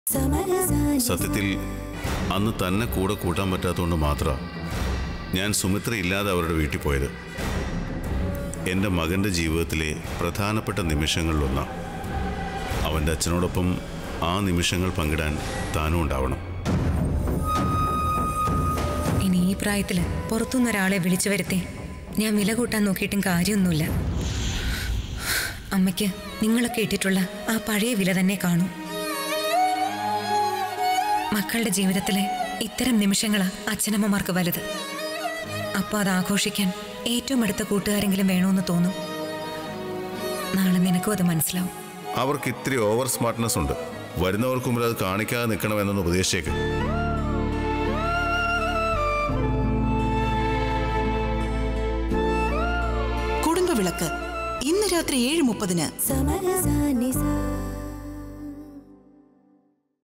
സത്യത്തിൽ അന്ന് തന്നെ കൂടെ കൂട്ടാൻ പറ്റാത്തതുകൊണ്ട് മാത്രം ഞാൻ സുമിത്ര ഇല്ലാതെ അവരുടെ വീട്ടിൽ പോയത് എൻ്റെ മകൻ്റെ ജീവിതത്തിലെ പ്രധാനപ്പെട്ട നിമിഷങ്ങളിലൊന്നാണ് അവൻ്റെ അച്ഛനോടൊപ്പം ആ നിമിഷങ്ങൾ പങ്കിടാൻ താനും ഉണ്ടാവണം ഇനി ഈ പ്രായത്തില് പുറത്തുനിന്ന് ഒരാളെ വിളിച്ചു വരുത്തി ഞാൻ വില കൂട്ടാൻ നോക്കിയിട്ടും കാര്യമൊന്നുമില്ല അമ്മയ്ക്ക് നിങ്ങളൊക്കെ ഇട്ടിട്ടുള്ള ആ പഴയ വില തന്നെ കാണും മക്കളുടെ ജീവിതത്തിലെ ഇത്തരം നിമിഷങ്ങളാ അച്ഛനമ്മമാർക്ക് വലുത് അപ്പോൾ അത് ആഘോഷിക്കാൻ ഏറ്റവും അടുത്ത കൂട്ടുകാരെങ്കിലും വേണമെന്ന് തോന്നും നാളെ നിനക്കും അത് മനസ്സിലാവും അവർക്ക് ഇത്തിരി ഓവർ സ്മാർട്ട്നെസ് ഉണ്ട് വരുന്നവർക്ക് മുമ്പിൽ അത് കാണിക്കാതെ നിൽക്കണമെന്നൊന്ന് ഉപദേശിച്ചേക്ക് കുടുംബവിളക്ക് ഇന്ന് രാത്രി ഏഴ് മുപ്പതിന് സമരസാനിസ